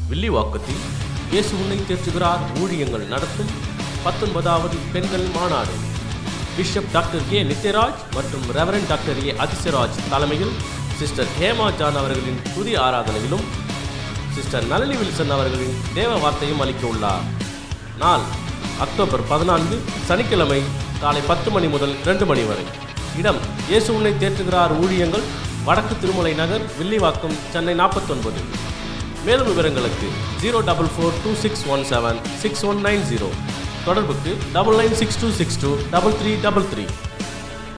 வில்லிவாக்கத்தில் இயேசு உன்னை தேற்றுகிறார் ஊழியங்கள் நடத்தும் பத்தொன்பதாவது பெண்கள் மாநாடு பிஷப் டாக்டர் ஏ நித்யராஜ் மற்றும் ரெவரன் டாக்டர் ஏ அதிசயராஜ் தலைமையில் சிஸ்டர் ஹேமா ஜான் அவர்களின் துதி ஆராதனையிலும் சிஸ்டர் நளினி வில்சன் அவர்களின் தேவ வார்த்தையும் அளிக்க உள்ளார் நாள் அக்டோபர் பதினான்கு சனிக்கிழமை காலை பத்து மணி முதல் இரண்டு மணி வரை இடம் இயேசு உன்னை தேற்றுகிறார் ஊழியங்கள் வடக்கு திருமலை நகர் வில்லிவாக்கம் சென்னை நாற்பத்தொன்பது மேலும் விவரங்களுக்கு zero double four two six one seven six one nine zero தொடர்புக்கு double nine six two six two double three double three